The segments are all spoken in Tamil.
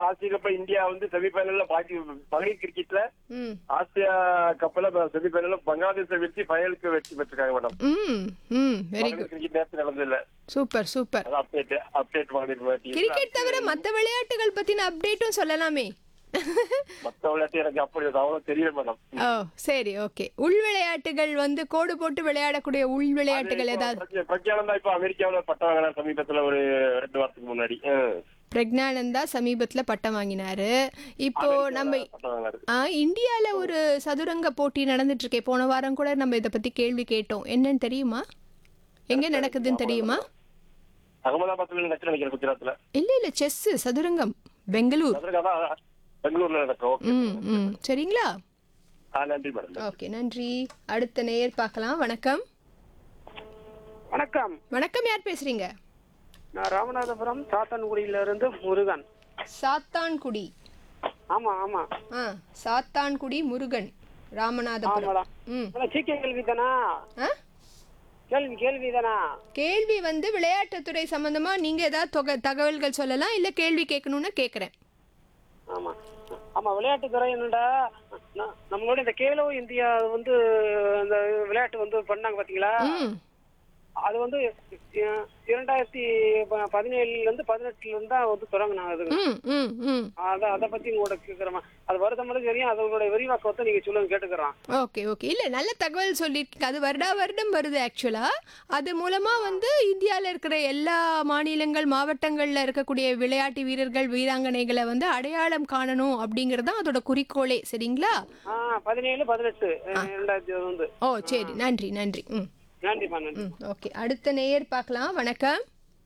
ஆசிய கப்ப இந்தியா வந்து செமிஃபைனல்ல பாக்கி மகளிர் கிரிக்கெட்ல ம் ஆசியா கப்பல செமிஃபைனல்ல பங்களாதேஷை வெற்றி ஃபைனலுக்கு வெற்றி பெற்றிருக்காங்க மேடம் ம் ம் வெரி மகளிர் குட் கிரிக்கெட் நேரத்தில் நடந்தது இல்ல சூப்பர் சூப்பர் அது அப்டேட் அப்டேட் மகளிர் கிரிக்கெட் தவிர மத்த விளையாட்டுகள் பத்தின அப்டேட்டும் சொல்லலாமே மத்த விளையாட்டு எனக்கு அப்படி அவ்வளவு தெரியல மேடம் ஓ சரி ஓகே உள் விளையாட்டுகள் வந்து கோடு போட்டு விளையாடக்கூடிய உள் விளையாட்டுகள் ஏதாவது பிரக்யானந்தா இப்ப அமெரிக்காவுல பட்டம் வாங்கினார் சமீபத்துல ஒரு ரெண்டு வாரத்துக்கு முன்னாடி ம். பிரக்னானந்தா சமீபத்துல பட்டம் வாங்கினாரு இப்போ நம்ம பட்டம் வாங்கினாரு ஆ இந்தியால ஒரு சதுரங்க போட்டி நடந்துட்டு இருக்கே போன வாரம் கூட நம்ம இத பத்தி கேள்வி கேட்டோம் என்னன்னு தெரியுமா எங்க நடக்குதுன்னு தெரியுமா அகமதாபாத்ல நடக்கு நினைக்கிறேன் குஜராத்ல இல்ல இல்ல செஸ் சதுரங்கம் பெங்களூர் அதற்கு அதான் பெங்களூர்ல நடக்கும் ஓகே ம் ம் சரிங்களா ஆ நன்றி மேடம் ஓகே நன்றி அடுத்த நேயர் பார்க்கலாம் வணக்கம் வணக்கம் வணக்கம் யார் பேசுறீங்க நான் ராமநாதபுரம் சாத்தான்குடியில இருந்து முருகன் சாத்தான்குடி ஆமா ஆமா ஆ சாத்தான்குடி முருகன் ராமநாதபுரம் ஆமாடா ம் அதான் சீக்கிய கேள்வி தானா ஆ கேள்வி கேள்வி தானா கேள்வி வந்து விளையாட்டுத்துறை சம்பந்தமா நீங்க ஏதாவது தொகை தகவல்கள் சொல்லலாம் இல்ல கேள்வி கேட்கணும்னு கேக்குறேன் ஆமா ஆமா விளையாட்டு துறை என்னடா ந- நம்மளோட இந்த கேலோ இந்தியா வந்து இந்த விளையாட்டு வந்து பண்ணாங்க பாத்தீங்களா ம் அது வந்து இ- இரண்டாயிரத்தி ப- பதினேழுல இருந்து பதினெட்டுல இருந்து தான் வந்து தொடங்கினாங்க அது ம் ம் ம் அத அதை பத்தி உங்களோட கேக்குறேன் அது வருத மட்டும் தெரியும் அதோட விரிவாக்கத்தை நீங்க சொல்லுங்க கேட்டுக்கிறோம் ஓகே ஓகே இல்ல நல்ல தகவல் சொல்லியிருக்கீங்க அது வருடா வருடம் வருது ஆக்சுவலா அது மூலமா வந்து இந்தியால இருக்கிற எல்லா மாநிலங்கள் மாவட்டங்கள்ல இருக்கக்கூடிய விளையாட்டு வீரர்கள் வீராங்கனைகளை வந்து அடையாளம் காணணும் அப்படிங்கறது தான் அதோட குறிக்கோளே சரிங்களா ஆஹ் பதினேழு பதினெட்டு இரண்டாயிரத்தி வந்து ஓ சரி நன்றி நன்றி ம் நன்றிப்பா நன்றி ம் ஓகே அடுத்த நேயர் பார்க்கலாம் வணக்கம்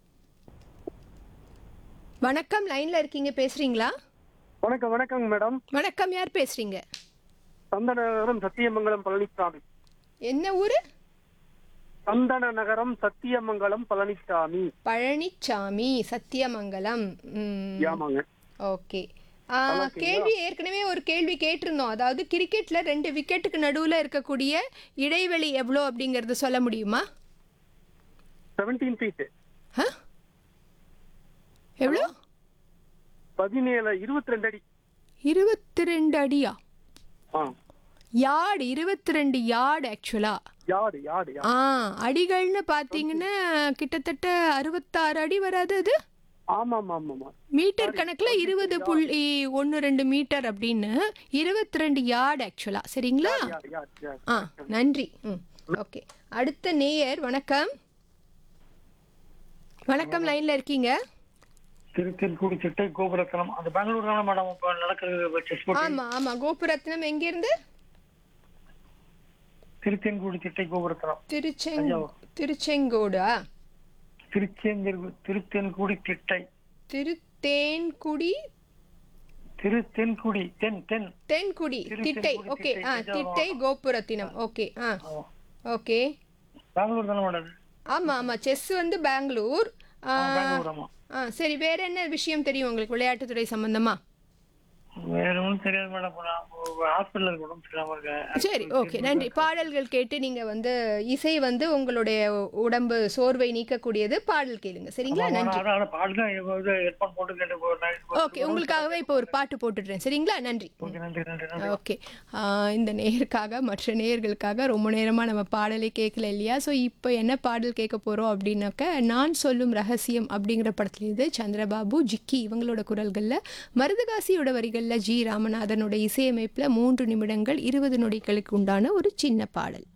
வணக்கம் லைன்ல இருக்கீங்க பேசுறீங்களா வணக்கம் வணக்கம் மேடம் வணக்கம் யார் பேசுறீங்க சந்தன நகரம் சத்தியமங்கலம் பழனிசாமி என்ன ஊரு சந்தன நகரம் சத்தியமங்கலம் பழனிசாமி பழனிச்சாமி சத்தியமங்கலம் ம் ஆமாங்க ஓகே ஆ, கேள்வி ஏற்கனவே ஒரு கேள்வி கேட்டிருந்தோம் அதாவது கிரிக்கெட்ல ரெண்டு விக்கெட்டுக்கு நடுவுல இருக்கக்கூடிய இடைவெளி எவ்வளோ அப்படிங்கறது சொல்ல முடியுமா செவன்டீன் ஃபீட் ஆ? எவ்வளோ பதினேழு இருபத்தி ரெண்டு அடி இருபத்தி ரெண்டு அடியா ஆ யார்டு இருபத்தி ரெண்டு யார்டு ஆக்சுவலா யாடு யாடு யாடு. ஆ அடிகள்னு பார்த்தீங்கன்னா கிட்டத்தட்ட அறுபத்தாறு அடி வராது அது ஆமா ஆமா ஆமா ஆமா மீட்டர் கணக்குல இருபது புள்ளி ஒன்று ரெண்டு மீட்டர் அப்படின்னு இருபத்தி ரெண்டு யார்டு ஆக்சுவலா சரிங்களா யாடு யாடு யாடு ஆ நன்றி ம் ஓகே அடுத்த நேயர் வணக்கம் வணக்கம் லைன்ல இருக்கீங்க திருத்தென்கூடி சிட்டை கோபுரத்தனம் அந்த பெங்களூர் தானே மேடம் இப்போ நடக்கிறது செஸ் போட்டி ஆமா ஆமா கோபுரத்னம் எங்க இருந்து திருத்தென்கூடி சிட்டை கோபுரத்தனம் திருச்செங் திருச்செங்கோடா திருச்செங்கர் திருத்தென்குடி திட்டை திருத்தேன்குடி திருத்தென்குடி தென் தென் தென்குடி திட்டை திருத்தென்குடி ஓகே ஆ திட்டை, திட்டை கோபுரத்தினம் ஓகே ஆ ஆ. ஓகே பெங்களூர் தானே மேடம் அது? ஆமா ஆமா செஸ் வந்து பெங்களூர் ஆ, ஆ, பெங்களூர் ஆமா ஆ சரி வேற என்ன விஷயம் தெரியும் உங்களுக்கு விளையாட்டுத்துறை சம்பந்தமா வேற ஒன்றும் தெரியாது மேடம் நான் ஹாஸ்பிட்டல் உடம்பு சரியாம இருக்கேன் சரி ஓகே நன்றி பாடல்கள் கேட்டு நீங்க வந்து இசை வந்து உங்களுடைய உடம்பு சோர்வை நீக்கக்கூடியது பாடல் கேளுங்க சரிங்களா நன்றி அதான் பாட்டு தான் ஹெட்ஃபோன் போட்டு கேட்டு போ- நான் ஓகே உங்களுக்காகவே இப்போ ஒரு பாட்டு போட்டுடுறேன் சரிங்களா நன்றி ஓகே நன்றி நன்றி நன்றி ஓகே இந்த நேயருக்காக மற்ற நேயர்களுக்காக ரொம்ப நேரமாக நம்ம பாடலே கேட்கல இல்லையா ஸோ இப்போ என்ன பாடல் கேட்க போகிறோம் அப்படின்னாக்க நான் சொல்லும் ரகசியம் அப்படிங்கிற படத்துலேருந்து சந்திரபாபு ஜிக்கி இவங்களோட குரல்களில் மருதகாசியோட வரிகளில் ஜி ராமநாதனோட இசையமைப்பில் மூன்று நிமிடங்கள் இருபது நொடிகளுக்கு உண்டான ஒரு சின்ன பாடல்